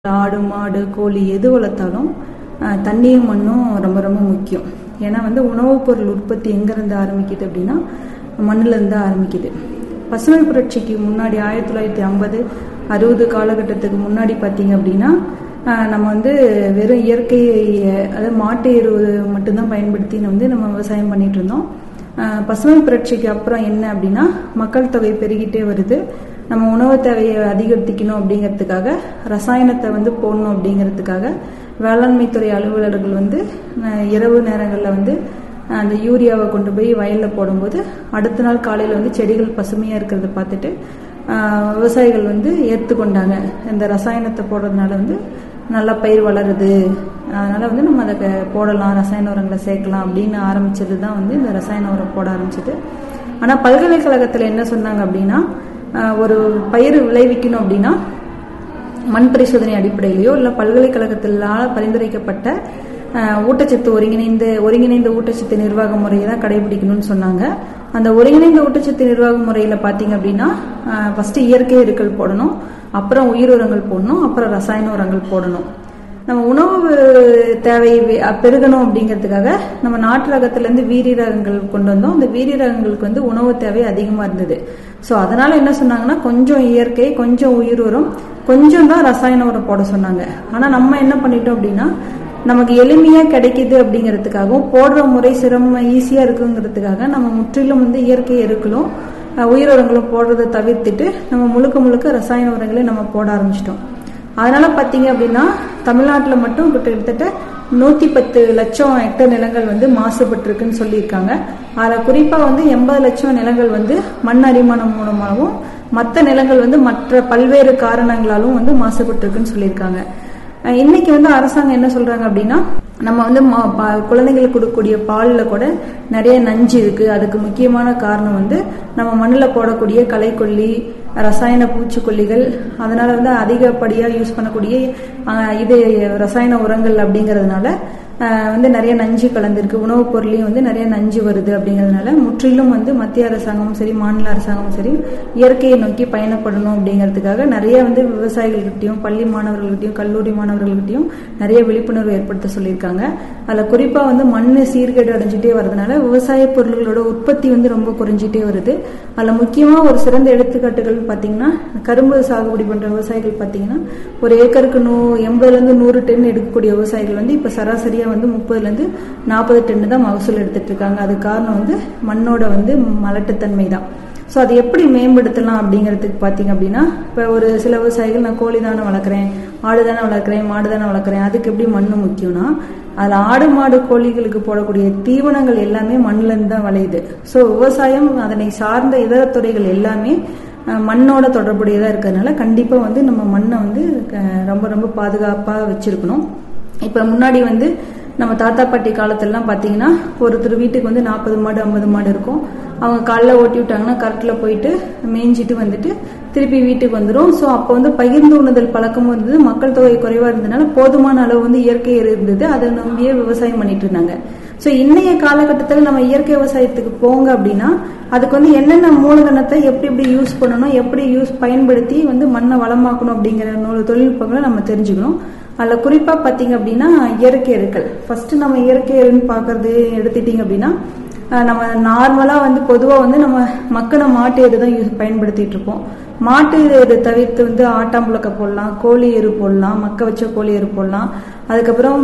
ஆடு மாடு கோழி எது வளர்த்தாலும் அஹ், தண்ணியும் மண்ணும் ரொம்ப ரொம்ப முக்கியம் ஏன்னா வந்து உணவுப் பொருள் உற்பத்தி எங்கேருந்து ஆரம்பிக்குது அப்படின்னா மண்ணிலேருந்து ஆரம்பிக்குது பசுமை புரட்சிக்கு முன்னாடி ஆயிரத்தி தொள்ளாயிரத்தி ஐம்பது அறுபது காலகட்டத்துக்கு முன்னாடி பார்த்தீங்க அப்படின்னா அஹ், நம்ம வந்து வெறும் இயற்கை அதாவது மாட்டு எருவு மட்டும்தான் பயன்படுத்தி வந்து நம்ம விவசாயம் பண்ணிட்டு இருந்தோம் அஹ், பசுமை புரட்சிக்கு அப்புறம் என்ன அப்படின்னா மக்கள் தொகை பெருகிட்டே வருது நம்ம உணவு தேவையை அதிகரிக்கணும் அப்படிங்கிறதுக்காக ரசாயனத்தை வந்து போடணும் அப்படிங்கிறதுக்காக வேளாண்மைத்துறை அலுவலர்கள் வந்து அஹ், இரவு நேரங்களில் வந்து அஹ், அந்த யூரியாவை கொண்டு போய் வயலில் போடும்போது அடுத்த நாள் காலையில் வந்து செடிகள் பசுமையாக இருக்கிறத பார்த்துட்டு அஹ், விவசாயிகள் வந்து ஏற்றுக்கொண்டாங்க இந்த ரசாயனத்தை போடுறதுனால வந்து நல்லா பயிர் வளருது அதனால வந்து நம்ம அதை க- போடலாம் ரசாயன உரங்களை சேர்க்கலாம் அப்படின்னு ஆரம்பிச்சது தான் வந்து இந்த ரசாயன உரம் போட ஆரம்பிச்சது ஆனால் பல்கலைக்கழகத்தில் என்ன சொன்னாங்க அப்படின்னா அஹ், ஒரு பயிர் விளைவிக்கணும் அப்படின்னா மண் பரிசோதனை அடிப்படையிலையோ இல்லை பல்கலைக்கழகத்தினால் பரிந்துரைக்கப்பட்ட அஹ், ஊட்டச்சத்து ஒருங்கிணைந்த ஒருங்கிணைந்த ஊட்டச்சத்து நிர்வாக முறையை தான் கடைபிடிக்கணும்னு சொன்னாங்க அந்த ஒருங்கிணைந்த ஊட்டச்சத்து நிர்வாக முறையில் பார்த்தீங்க அப்படின்னா ஃபஸ்ட்டு இயற்கை எருக்கள் போடணும் அப்புறம் உயிர் உரங்கள் போடணும் அப்புறம் ரசாயன உரங்கள் போடணும் நம்ம உணவு தேவை வே- பெருகணும் அப்படிங்கிறதுக்காக நம்ம நாட்டு ரகத்திலேருந்து வீரிய ரகங்கள் கொண்டு வந்தோம் அந்த வீரிய ரகங்களுக்கு வந்து உணவு தேவை அதிகமாக இருந்தது ஸோ அதனால என்ன சொன்னாங்கன்னா கொஞ்சம் இயற்கை கொஞ்சம் உயிர் உரம் கொஞ்சம் தான் ரசாயன உரம் போட சொன்னாங்க ஆனால் நம்ம என்ன பண்ணிட்டோம் அப்படின்னா நமக்கு எளிமையாக கிடைக்குது அப்படிங்கிறதுக்காகவும் போடுற முறை சிரமம் ஈஸியாக இருக்குங்கிறதுக்காக நம்ம முற்றிலும் வந்து இயற்கை எருக்களும் அஹ், உயிர் உரங்களும் போடுறதை தவிர்த்துட்டு நம்ம முழுக்க முழுக்க ரசாயன உரங்களை நம்ம போட ஆரம்பிச்சிட்டோம் அதனால பார்த்தீங்க அப்படின்னா தமிழ்நாட்டில் மட்டும் கிட்டத்தட்ட நூற்றி பத்து லட்சம் ஹெக்டர் நிலங்கள் வந்து மாசுபட்டிருக்குன்னு சொல்லியிருக்காங்க அதில் குறிப்பாக வந்து எண்பது லட்சம் நிலங்கள் வந்து மண் அரிமானம் மூலமாகவும் மற்ற நிலங்கள் வந்து மற்ற பல்வேறு காரணங்களாலும் வந்து மாசுபட்டிருக்குன்னு சொல்லியிருக்காங்க அஹ் இன்னைக்கு வந்து அரசாங்கம் என்ன சொல்றாங்க அப்படின்னா நம்ம வந்து மா- பா- குழந்தைங்களுக்கு கொடுக்கக்கூடிய பாலில் கூட நிறைய நஞ்சு இருக்கு அதுக்கு முக்கியமான காரணம் வந்து நம்ம மண்ணில் போடக்கூடிய களைக்கொல்லி ரசாயன பூச்சிக்கொல்லிகள் அதனால வந்து அதிகப்படியாக யூஸ் பண்ணக்கூடிய அஹ், இது ரசாயன உரங்கள் அப்படிங்கிறதுனால அஹ், வந்து நிறைய நஞ்சு கலந்திருக்கு உணவுப் பொருளையும் வந்து நிறைய நஞ்சு வருது அப்படிங்கிறதுனால முற்றிலும் வந்து மத்திய அரசாங்கமும் சரி மாநில அரசாங்கமும் சரி இயற்கையை நோக்கி பயணப்படணும் அப்படிங்கிறதுக்காக நிறைய வந்து விவசாயிகள்கிட்டயும் பள்ளி மாணவர்கள்கிட்டயும் கல்லூரி மாணவர்கள்கிட்டயும் நிறைய விழிப்புணர்வு ஏற்படுத்த சொல்லியிருக்காங்க அதில் குறிப்பாக வந்து மண் சீர்கேடு அடைஞ்சிட்டே வரதுனால விவசாய பொருள்களோட உற்பத்தி வந்து ரொம்ப குறைஞ்சிட்டே வருது அதில் முக்கியமாக ஒரு சிறந்த எடுத்துக்காட்டுகள் பார்த்தீங்கன்னா கரும்பு சாகுபடி பண்ணுற விவசாயிகள் பார்த்தீங்கன்னா ஒரு ஏக்கருக்கு நூ எண்பதுலேருந்து நூறு டன் எடுக்கக்கூடிய விவசாயிகள் வந்து இப்போ சராசரியாக வந்து முப்பதுலேருந்து நாற்பது டன்னு தான் மகசூல் எடுத்துட்டு இருக்காங்க அதுக்கு காரணம் வந்து மண்ணோட வந்து மலட்டுத்தன்மை தான் ஸோ அதை எப்படி மேம்படுத்தலாம் அப்படிங்கிறதுக்கு பார்த்தீங்க அப்படின்னா இப்போ ஒரு சில விவசாயிகள் நான் கோழி தானே வளர்க்குறேன் ஆடு தானே வளர்க்குறேன் மாடு தானே வளர்க்குறேன் அதுக்கு எப்படி மண் முக்கியம்னா அதில் ஆடு மாடு கோழிகளுக்கு போடக்கூடிய தீவனங்கள் எல்லாமே மண்ணிலேருந்து தான் விளையுது ஸோ விவசாயம் அதனை சார்ந்த இதர துறைகள் எல்லாமே அஹ், மண்ணோட தொடர்புடையதாக இருக்கிறதுனால கண்டிப்பாக வந்து நம்ம மண்ணை வந்து அஹ், ரொம்ப ரொம்ப பாதுகாப்பாக வச்சுருக்கணும் இப்போ முன்னாடி வந்து நம்ம தாத்தா பாட்டி காலத்துலலாம் பார்த்தீங்கன்னா ஒருத்தர் வீட்டுக்கு வந்து நாற்பது மாடு ஐம்பது மாடு இருக்கும் அவங்க காலைல ஓட்டி விட்டாங்கன்னா கரெக்டில் போயிட்டு மேய்ஞ்சிட்டு வந்துட்டு திருப்பி வீட்டுக்கு வந்துடும் ஸோ அப்போ வந்து பகிர்ந்து உண்ணுதல் பழக்கமும் இருந்தது மக்கள் தொகை குறைவாக இருந்ததுனால போதுமான அளவு வந்து இயற்கை எரு இருந்தது அதை நம்பியே விவசாயம் பண்ணிட்டு இருந்தாங்க ஸோ இன்னைய காலகட்டத்தில் நம்ம இயற்கை விவசாயத்துக்கு போங்க அப்படின்னா அதுக்கு வந்து என்னென்ன மூலதனத்தை எப்படி எப்படி யூஸ் பண்ணணும் எப்படி யூஸ் பயன்படுத்தி வந்து மண்ணை வளமாக்கணும் அப்படிங்கிற நூறு தொழில்நுட்பங்களை நம்ம தெரிஞ்சுக்கணும் அதில் குறிப்பாக பார்த்தீங்க அப்படின்னா இயற்கை எருக்கள் ஃபர்ஸ்ட் நம்ம இயற்கை எருன்னு பார்க்கறது எடுத்துட்டீங்க அப்படின்னா அஹ் நம்ம நார்மலாக வந்து பொதுவாக வந்து நம்ம மக்கின மாட்டு எரு தான் யூஸ் பயன்படுத்திட்டு இருப்போம் மாட்டு எரு தவிர்த்து வந்து ஆட்டாம்புழக்க போடலாம் கோழி எரு போடலாம் மக்க வச்ச கோழி எரு போடலாம் அதுக்கப்புறம்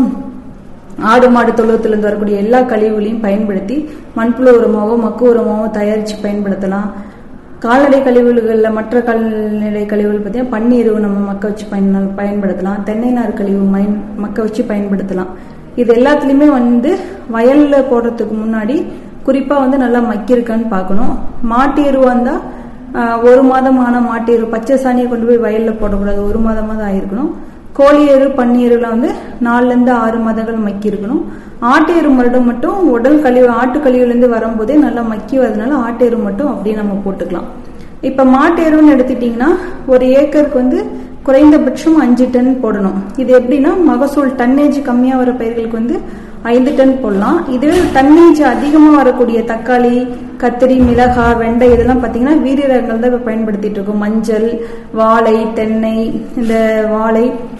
ஆடு மாடு தொழுவத்திலிருந்து வரக்கூடிய எல்லா கழிவுகளையும் பயன்படுத்தி மண்புழு உரமாவோ மக்கு உரமாவோ தயாரித்து பயன்படுத்தலாம் கால்நடை கழிவுகளில் மற்ற கால்நடை கழிவுகள் பார்த்தீங்கன்னா பன்னீர் நம்ம மக்க வச்சு பயன் பயன்படுத்தலாம் தென்னை நார் கழிவு மயன் மக்க வச்சு பயன்படுத்தலாம் இது எல்லாத்துலேயுமே வந்து வயலில் போடுறதுக்கு முன்னாடி குறிப்பாக வந்து நல்லா மக்கியிருக்கான்னு பார்க்கணும் மாட்டு எருவாக இருந்தால் ஆஹ் ஒரு மாதம் ஆன மாட்டு எரு பச்சை சாணியை கொண்டு போய் வயலில் போடக்கூடாது ஒரு மாதமாக தான் ஆயிருக்கணும் கோழி எரு பன்னி எருலாம் வந்து நாலுலேருந்து ஆறு மாதங்கள் மக்கி இருக்கணும் ஆட்டு எரு மருடம் மட்டும் உடல் கழிவு ஆட்டு கழிவுலேருந்து வரும்போதே நல்லா மக்கி வரதுனால ஆட்டு எரு மட்டும் அப்படியே நம்ம போட்டுக்கலாம் இப்போ மாட்டு எருன்னு எடுத்துட்டிங்கன்னா ஒரு ஏக்கருக்கு வந்து குறைந்தபட்சம் அஞ்சு டன் போடணும் இது எப்படின்னா மகசூல் டன்னேஜ் கம்மியாக வர பயிர்களுக்கு வந்து ஐந்து டன் போடலாம் இதுவே டன்னேஜ் அதிகமாக வரக்கூடிய தக்காளி கத்திரி மிளகாய் வெண்டை இதெல்லாம் பார்த்தீங்கன்னா வீரிய ரகங்கள் தான் இப்போ பயன்படுத்திட்டு இருக்கோம் மஞ்சள் வாழை தென்னை இந்த வாழை